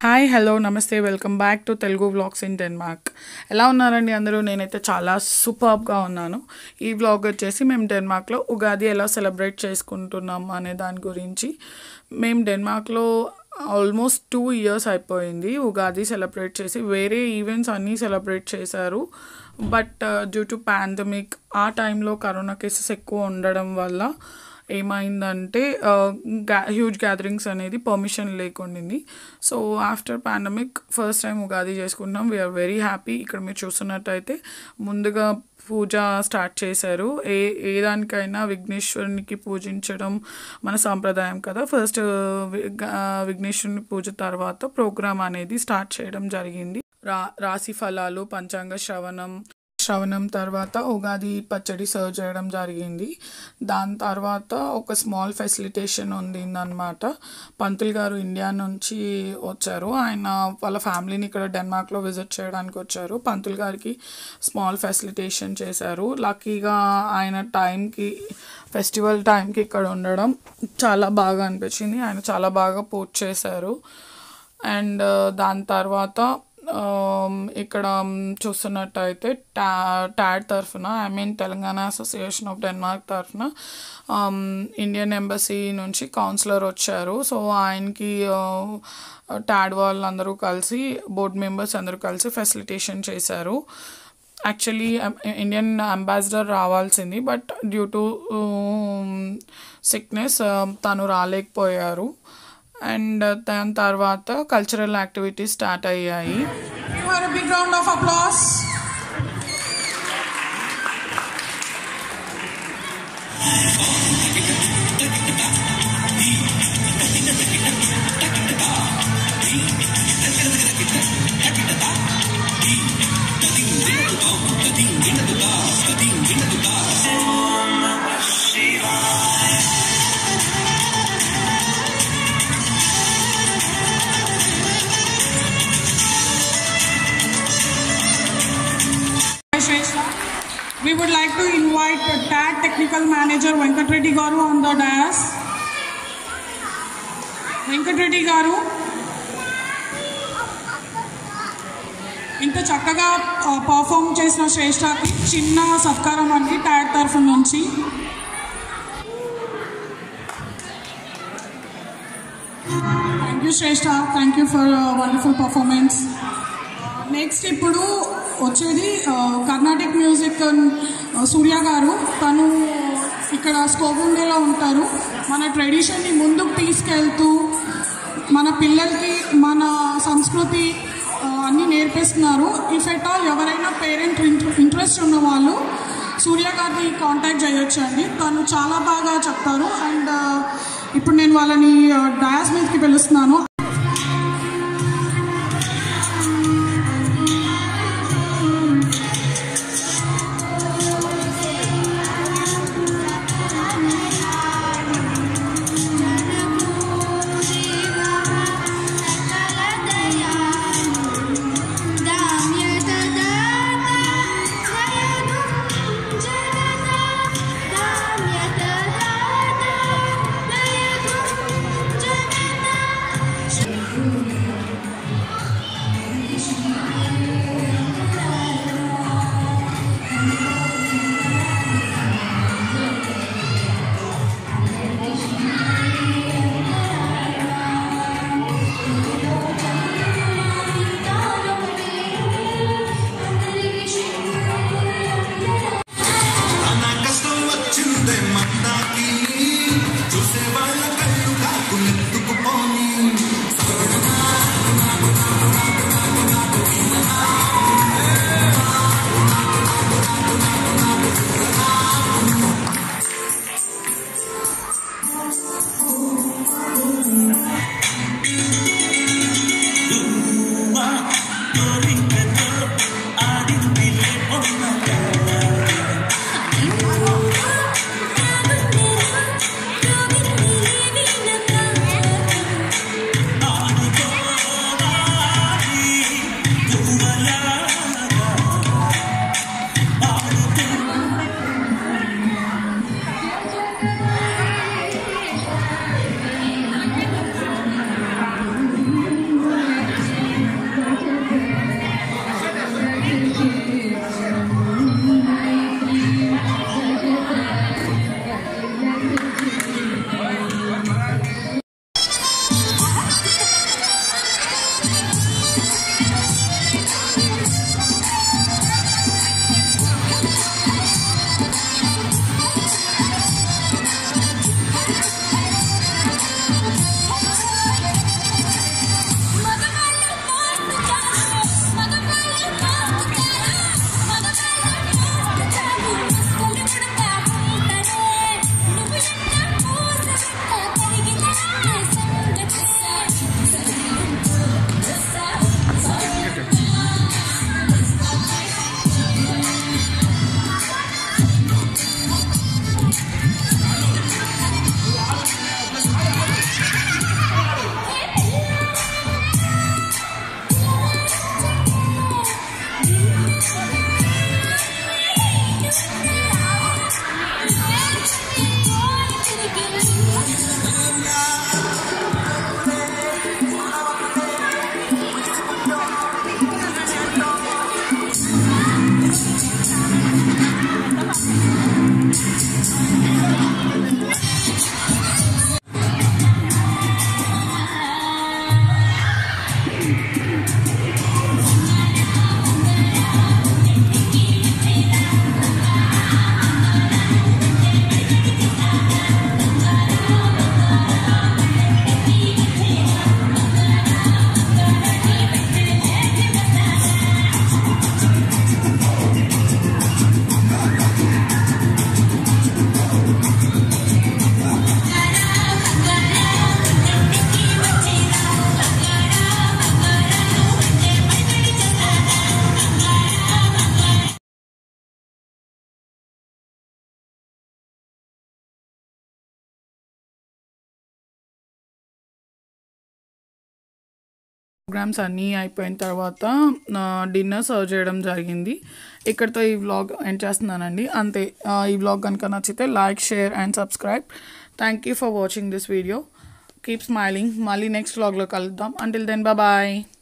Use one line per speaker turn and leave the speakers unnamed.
Hi hello నమస్తే welcome back to Telugu vlogs in Denmark ఎలా ఉన్నారండి అందరూ నేనైతే చాలా సూపర్గా ఉన్నాను ఈ వ్లాగ్ వచ్చేసి మేము డెన్మార్క్లో ఉగాది ఎలా సెలబ్రేట్ చేసుకుంటున్నాం అనే దాని గురించి మేము డెన్మార్క్లో ఆల్మోస్ట్ టూ ఇయర్స్ అయిపోయింది ఉగాది సెలబ్రేట్ చేసి వేరే ఈవెంట్స్ అన్నీ సెలబ్రేట్ చేశారు బట్ డ్యూ టు పాండమిక్ ఆ టైంలో కరోనా కేసెస్ ఎక్కువ ఉండడం వల్ల ఏమైందంటే హ్యూజ్ గ్యాదరింగ్స్ అనేది పర్మిషన్ లేకుండింది so after pandemic first time Ugadi చేసుకున్నాం వీఆర్ వెరీ హ్యాపీ ఇక్కడ మీరు చూస్తున్నట్టయితే ముందుగా పూజ స్టార్ట్ చేశారు ఏ ఏ దానికైనా విఘ్నేశ్వరునికి పూజించడం మన సాంప్రదాయం కదా ఫస్ట్ విఘ్నేశ్వరుని పూజ తర్వాత ప్రోగ్రామ్ అనేది స్టార్ట్ చేయడం జరిగింది రా రాశి ఫలాలు పంచాంగ శ్రవణం శ్రవణం తర్వాత ఉగాది పచ్చడి సర్వ్ చేయడం జరిగింది దాని తర్వాత ఒక స్మాల్ ఫెసిలిటేషన్ ఉండిందనమాట పంతులు గారు ఇండియా నుంచి వచ్చారు ఆయన వాళ్ళ ఫ్యామిలీని ఇక్కడ డెన్మార్క్లో విజిట్ చేయడానికి వచ్చారు పంతులు గారికి స్మాల్ ఫెసిలిటేషన్ చేశారు లక్కీగా ఆయన టైంకి ఫెస్టివల్ టైంకి ఇక్కడ ఉండడం చాలా బాగా అనిపించింది ఆయన చాలా బాగా పూజ చేశారు అండ్ దాని తర్వాత ఇక్కడ చూస్తున్నట్టయితే టా టాడ్ తరఫున I mean Telangana association of Denmark తరఫున ఇండియన్ ఎంబసీ నుంచి కౌన్సిలర్ వచ్చారు సో ఆయనకి టాడ్ వాళ్ళందరూ కలిసి బోర్డ్ మెంబర్స్ అందరూ కలిసి ఫెసిలిటేషన్ చేశారు యాక్చువల్లీ ఇండియన్ అంబాసిడర్ రావాల్సింది బట్ డ్యూ టు సిక్నెస్ తను రాలేకపోయారు అండ్ దాని తర్వాత కల్చరల్ యాక్టివిటీస్ స్టార్ట్ అయ్యాయి
a big round of applause. Shresha. We would like to invite the TAG Technical Manager Venkat Reddy Garu on the dais. Venkat Reddy Garu. ఇంత చక్కగా perform చేసిన శ్రేష్ఠకి చిన్న సత్కారం అండి ట్యాగ్ తరఫు నుంచి thank you Shreshta thank you for wonderful performance next ఇప్పుడు వచ్చేది కర్ణాటిక్ మ్యూజిక్ సూర్య గారు తను ఇక్కడ స్కోగుండేలో ఉంటారు మన ట్రెడిషన్ని ముందుకు తీసుకెళ్తూ మన పిల్లలకి మన సంస్కృతి అన్నీ నేర్పిస్తున్నారు ఇఫ్ ఎట్ ఆల్ ఎవరైనా పేరెంట్ ఇంట్రెస్ట్ ఉన్న వాళ్ళు సూర్య గారిని కాంటాక్ట్ చేయొచ్చు అండి తను చాలా బాగా చెప్తారు అండ్ ఇప్పుడు నేను వాళ్ళని డయాస్ మీదకి పిలుస్తున్నాను
ప్రోగ్రామ్స్ అన్నీ అయిపోయిన తర్వాత డిన్నర్ సర్వ్ చేయడం జరిగింది ఇక్కడితో ఈ వ్లాగ్ ఎండ్ చేస్తున్నానండి అంతే ఆ, ఈ వ్లాగ్ కనుక నచ్చితే like share and subscribe thank you for watching this video keep smiling మళ్ళీ నెక్స్ట్ వ్లాగ్లో కలుద్దాం అంటిల్ దెన్ బాయ్